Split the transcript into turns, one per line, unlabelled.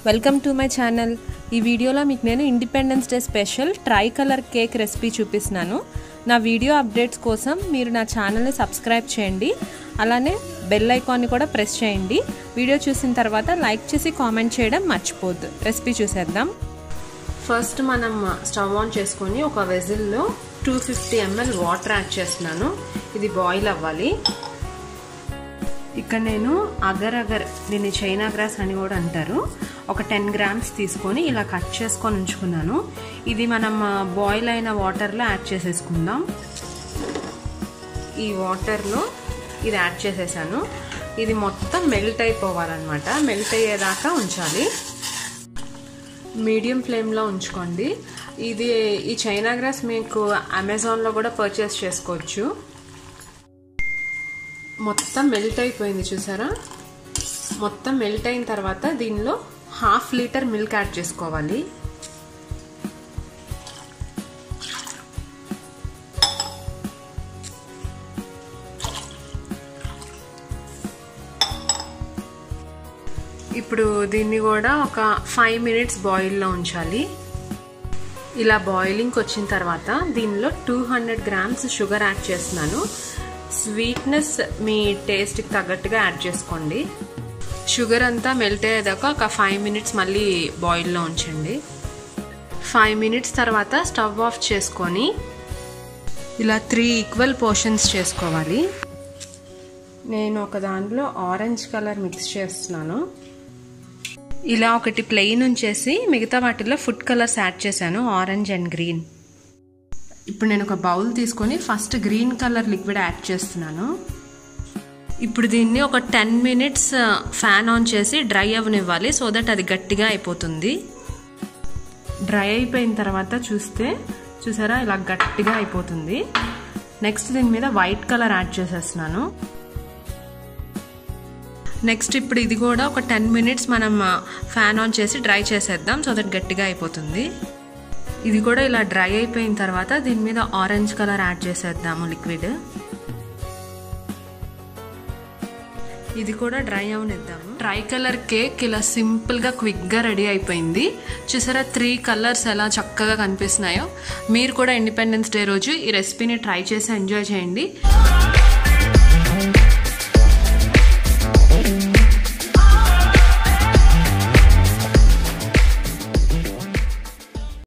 welcome to my channel ఈ వీడియోలో మీకు నేను independence day special tricolour cake recipe చూపిస్తున్నాను నా వీడియో అప్డేట్స్ కోసం మీరు నా ఛానల్ని సబ్స్క్రైబ్ చేయండి అలానే బెల్ ఐకాన్ని కూడా ప్రెస్ చేయండి వీడియో చూసిన తర్వాత లైక్ చేసి కామెంట్ చేయడం మర్చిపోద్దు రెసిపీ చూసేద్దాం ఫస్ట్ మనం స్టవ్ ఆన్ చేసుకొని ఒక వెజిల్లో two fifty ML water add చేస్తున్నాను ఇది బాయిల్ అవ్వాలి ఇక్కడ నేను అగర్ అగర్ దీన్ని చైనా గ్రాస్ అని కూడా అంటారు ఒక టెన్ గ్రామ్స్ తీసుకొని ఇలా కట్ చేసుకొని ఉంచుకున్నాను ఇది మనం బాయిల్ అయిన వాటర్లో యాడ్ చేసేసుకుందాం ఈ వాటర్లో ఇది యాడ్ చేసేసాను ఇది మొత్తం మెల్ట్ అయిపోవాలన్నమాట మెల్ట్ అయ్యేదాకా ఉంచాలి మీడియం ఫ్లేమ్లో ఉంచుకోండి ఇది ఈ చైనా గ్రాస్ మీకు అమెజాన్లో కూడా పర్చేస్ చేసుకోవచ్చు మొత్తం మెల్ట్ అయిపోయింది చూసారా మొత్తం మెల్ట్ అయిన తర్వాత దీనిలో హాఫ్ లీటర్ మిల్క్ యాడ్ చేసుకోవాలి ఇప్పుడు దీన్ని కూడా ఒక ఫైవ్ మినిట్స్ బాయిల్లో ఉంచాలి ఇలా బాయిలింగ్కి వచ్చిన తర్వాత దీనిలో two hundred grams sugar add చేస్తున్నాను స్వీట్నెస్ మీ టేస్ట్కి తగ్గట్టుగా యాడ్ చేసుకోండి షుగర్ అంతా మెల్ట్ అయ్యేదాకా ఒక ఫైవ్ మినిట్స్ మళ్ళీ బాయిల్లో ఉంచండి ఫైవ్ మినిట్స్ తర్వాత స్టవ్ ఆఫ్ చేసుకొని ఇలా త్రీ ఈక్వల్ పోర్షన్స్ చేసుకోవాలి నేను ఒక దాంట్లో ఆరెంజ్ కలర్ మిక్స్ చేస్తున్నాను ఇలా ఒకటి ప్లెయిన్ ఉంచేసి మిగతా వాటిలో ఫుడ్ కలర్స్ యాడ్ చేశాను ఆరెంజ్ అండ్ గ్రీన్ ఇప్పుడు నేను ఒక బౌల్ తీసుకొని first green colour liquid add చేస్తున్నాను ఇప్పుడు దీన్ని ఒక టెన్ మినిట్స్ ఫ్యాన్ ఆన్ చేసి డ్రై అవ్వనివ్వాలి సో దట్ అది గట్టిగా అయిపోతుంది డ్రై అయిపోయిన తర్వాత చూస్తే చూసారా ఇలా గట్టిగా అయిపోతుంది నెక్స్ట్ దీని మీద వైట్ కలర్ యాడ్ చేసేస్తున్నాను నెక్స్ట్ ఇప్పుడు ఇది కూడా ఒక టెన్ మినిట్స్ మనం ఫ్యాన్ ఆన్ చేసి డ్రై చేసేద్దాం సో దట్ గట్టిగా అయిపోతుంది ఇది కూడా ఇలా డ్రై అయిపోయిన తర్వాత దీని మీద ఆరెంజ్ కలర్ యాడ్ చేసేద్దాము లిక్విడ్ ఇది కూడా డ్రై అవనిద్దాము డ్రై కలర్ కేక్ ఇలా సింపుల్గా క్విక్గా రెడీ అయిపోయింది చూసారా త్రీ కలర్స్ ఎలా చక్కగా కనిపిస్తున్నాయో మీరు కూడా ఇండిపెండెన్స్ డే రోజు ఈ రెసిపీని ట్రై చేసి ఎంజాయ్ చేయండి